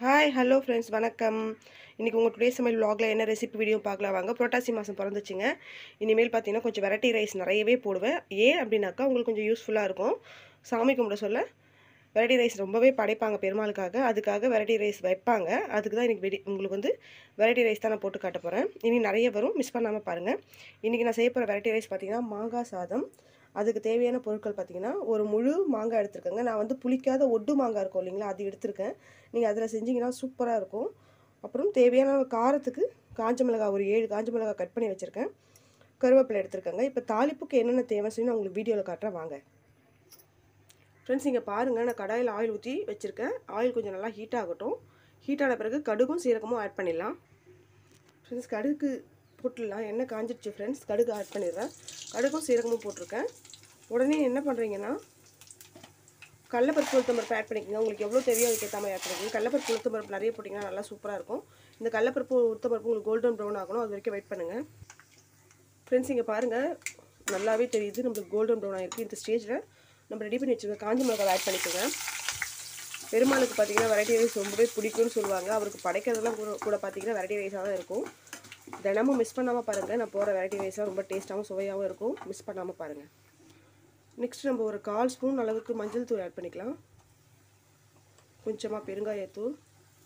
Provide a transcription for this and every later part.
hi hello friends வணக்கம் இன்றைக்கி உங்கள் டுடே சமையல் vlogல என்ன ரெசிபி வீடியோ பார்க்கலாம் வாங்க புரட்டாசி மாதம் பிறந்துச்சுங்க இனிமேல் பார்த்தீங்கன்னா கொஞ்சம் வெரைட்டி ரைஸ் நிறையவே போடுவேன் ஏன் அப்படின்னாக்கா உங்களுக்கு கொஞ்சம் யூஸ்ஃபுல்லாக இருக்கும் சாமி கும்பிட சொல்ல வெரைட்டி ரைஸ் ரொம்பவே படைப்பாங்க பெருமாளுக்காக அதுக்காக வெரைட்டி ரைஸ் வைப்பாங்க அதுக்கு தான் இன்றைக்கி வெடி உங்களுக்கு வந்து வெரைட்டி ரைஸ் தான் நான் போட்டு காட்ட போகிறேன் இனி நிறைய வரும் மிஸ் பண்ணாமல் பாருங்கள் இன்றைக்கி நான் செய்ய போகிற வெரைட்டி ரைஸ் பார்த்தீங்கன்னா மாங்காய் சாதம் அதுக்கு தேவையான பொருட்கள் பார்த்தீங்கன்னா ஒரு முழு மாங்காய் எடுத்துருக்கேங்க நான் வந்து புளிக்காத ஒட்டு மாங்காய் இருக்கும் இல்லைங்களா அது எடுத்திருக்கேன் நீங்கள் அதில் செஞ்சீங்கன்னா சூப்பராக இருக்கும் அப்புறம் தேவையான காரத்துக்கு காஞ்ச மிளகாய் ஒரு ஏழு காஞ்ச மிளகாய் கட் பண்ணி வச்சுருக்கேன் கருவேப்பிலை எடுத்துருக்கேங்க இப்போ தாளிப்புக்கு என்னென்ன தேவைன்னு சொல்லி நான் உங்களுக்கு வீடியோவில் காட்டுறேன் வாங்க ஃப்ரெண்ட்ஸ் இங்கே பாருங்கள் நான் கடாயில் ஆயில் ஊற்றி வச்சுருக்கேன் ஆயில் கொஞ்சம் நல்லா ஹீட் ஆகட்டும் ஹீட் ஆன பிறகு கடுகும் சீரகமும் ஆட் பண்ணிடலாம் ஃப்ரெண்ட்ஸ் கடுகு போட்டுடலாம் எண்ணெய் காஞ்சிடுச்சு ஃப்ரெண்ட்ஸ் கடுகு ஆட் பண்ணிடுறேன் கடுகும் சீரகமும் போட்டிருக்கேன் உடனே என்ன பண்ணுறீங்கன்னா கடலப்பருப்பு உளுத்தம் பருப்பு ஆட் பண்ணிக்கோங்க உங்களுக்கு எவ்வளோ தேவையோ அதுக்கு ஏற்ற மாதிரி ஆட் பண்ணிக்கோங்க கடலப்பருப்பு உளுத்தம் பருப்பு நிறைய போட்டிங்கன்னா நல்லா சூப்பராக இருக்கும் இந்த கடலப்பருப்பு உளுத்தம் பருப்பு உங்களுக்கு கோல்டன் ப்ரௌன் ஆகணும் அது வரைக்கும் வெயிட் பண்ணுங்கள் ஃப்ரெண்ட்ஸ் இங்கே பாருங்கள் நல்லாவே தெரியுது நம்மளுக்கு கோல்டன் ப்ரௌன் ஆகிருக்கு இந்த ஸ்டேஜில் நம்ம ரெடி பண்ணி வச்சுருக்க காஞ்ச மிளகாய் ஆட் பண்ணிக்கோங்க பெருமாளுக்கு பார்த்தீங்கன்னா வெரைட்டி ரைஸ் ரொம்பவே பிடிக்கும்னு சொல்லுவாங்க அவருக்கு படைக்கிறதெல்லாம் கூட கூட பார்த்தீங்கன்னா வெரைட்டி ரைஸாக தான் இருக்கும் தினமும் மிஸ் பண்ணாமல் பாருங்கள் நான் போகிற வெரைட்டி ரைஸாக ரொம்ப டேஸ்ட்டாகவும் சுவையாகவும் இருக்கும் மிஸ் பண்ணாமல் பாருங்கள் நெக்ஸ்ட் நம்ம ஒரு கால் ஸ்பூன் அளவுக்கு மஞ்சள் தூள் ஆட் பண்ணிக்கலாம் கொஞ்சமாக பெருங்காயத்தூள்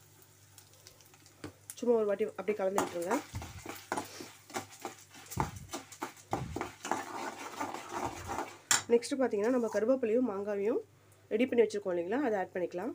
சும்மா ஒரு வாட்டி அப்படியே கலந்து விட்டுருங்க நெக்ஸ்ட்டு பார்த்தீங்கன்னா நம்ம கருவேப்பிலையும் மாங்காயும் ரெடி பண்ணி வச்சுருக்கோம் இல்லைங்களா அதை ஆட் பண்ணிக்கலாம்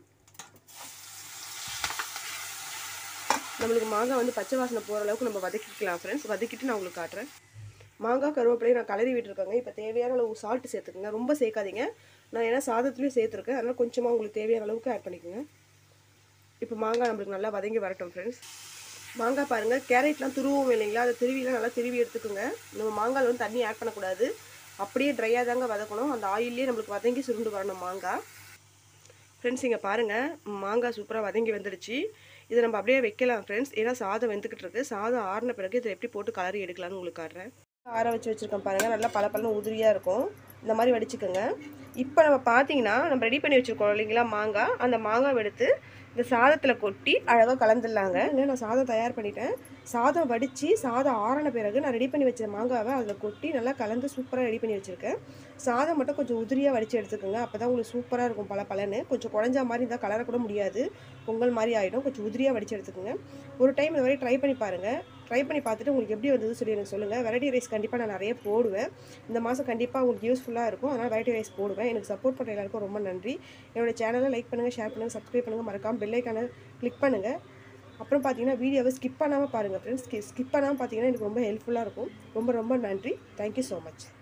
நம்மளுக்கு மாங்காய் வந்து பச்சை வாசனை போகிற அளவுக்கு நம்ம வதக்கிக்கலாம் ஃப்ரெண்ட்ஸ் வதக்கிட்டு நான் உங்களுக்கு காட்டுறேன் மாங்காய் கருவேப்பிலையும் நான் கலரி விட்டுருக்கேங்க இப்போ தேவையான அளவு சால்ட்டு சேர்த்துக்கோங்க ரொம்ப சேர்க்காதீங்க நான் ஏன்னா சாதத்துலேயும் சேர்த்துருக்கேன் அதனால் கொஞ்சமாக உங்களுக்கு தேவையான அளவுக்கு ஆட் பண்ணிக்கோங்க இப்போ மாங்காய் நம்மளுக்கு நல்லா வதங்கி வரட்டும் ஃப்ரெண்ட்ஸ் மாங்காய் பாருங்கள் கேரட்லாம் துருவும் இல்லைங்களா அதை திருவிலாம் நல்லா திருவி எடுத்துக்கோங்க நம்ம மாங்காயில் வந்து தண்ணி ஆட் பண்ணக்கூடாது அப்படியே ட்ரையாக தாங்க வதக்கணும் அந்த ஆயிலே நம்மளுக்கு வதங்கி சுருண்டு வரணும் மாங்காய் ஃப்ரெண்ட்ஸ் இங்கே பாருங்கள் மாங்காய் சூப்பராக வதங்கி வந்துடுச்சு இதை நம்ம அப்படியே வைக்கலாம் ஃப்ரெண்ட்ஸ் ஏன்னா சாதம் வெந்துக்கிட்டு இருக்கு சாதம் ஆறின பிறகு இதை எப்படி போட்டு கலரி எடுக்கலாம்னு உங்களுக்கு காட்டுறேன் ஆற வச்சு வச்சுருக்கேன் பாருங்கள் நல்லா பல பழம் உதிரியாக இருக்கும் இந்த மாதிரி வடிச்சுக்கோங்க இப்போ நம்ம பார்த்தீங்கன்னா நம்ம ரெடி பண்ணி வச்சுருக்கோம் இல்லைங்களா மாங்காய் அந்த மாங்காய் எடுத்து இந்த சாதத்தில் கொட்டி அழகாக கலந்துடலாங்க இல்லை நான் சாதம் தயார் பண்ணிட்டேன் சாதம் வடித்து சாதம் ஆறின பிறகு நான் ரெடி பண்ணி வச்ச மாங்காவை அதில் கொட்டி நல்லா கலந்து சூப்பராக ரெடி பண்ணி வச்சுருக்கேன் சாதம் மட்டும் கொஞ்சம் உதிரியாக வடித்து எடுத்துக்கோங்க அப்போ தான் உங்களுக்கு சூப்பராக இருக்கும் பல பலன்னு கொஞ்சம் குழஞ்சா மாதிரி இருந்தால் கலர கூட முடியாது பொங்கல் மாதிரி ஆகிடும் கொஞ்சம் உதிரியாக வடித்து எடுத்துக்கோங்க ஒரு டைம் இந்த மாதிரி ட்ரை பண்ணி பாருங்கள் ட்ரை பண்ணி பார்த்துட்டு உங்களுக்கு எப்படி வந்தது சொல்லி எனக்கு சொல்லுங்கள் வெரைட்டி ரைஸ் கண்டிப்பாக நான் நிறைய போடுவேன் இந்த மாதம் கண்டிப்பாக உங்களுக்கு யூஸ்ஃபுல்லாக இருக்கும் அதனால் வெரைட்டி ரைஸ் போடுவேன் எனக்கு சப்போர்ட் பண்ணுற எல்லாருக்கும் ரொம்ப நன்றி என்னோடய சேனலை லைக் பண்ணுங்கள் ஷேர் பண்ணுங்கள் சப்ஸ்கிரைப் பண்ணுங்கள் மறக்காமல் பெல்லைக்கான கிளிக் பண்ணுங்கள் அப்புறம் பார்த்தீங்கன்னா வீடியோவை ஸ்கிப் பண்ணாமல் பாருங்கள் ஃப்ரெண்ட்ஸ் ஸ்கிப் பண்ணாமல் பார்த்தீங்கன்னா எனக்கு ரொம்ப ஹெல்ப்ஃபுல்லாக இருக்கும் ரொம்ப ரொம்ப நன்றி தேங்க்யூ ஸோ மச்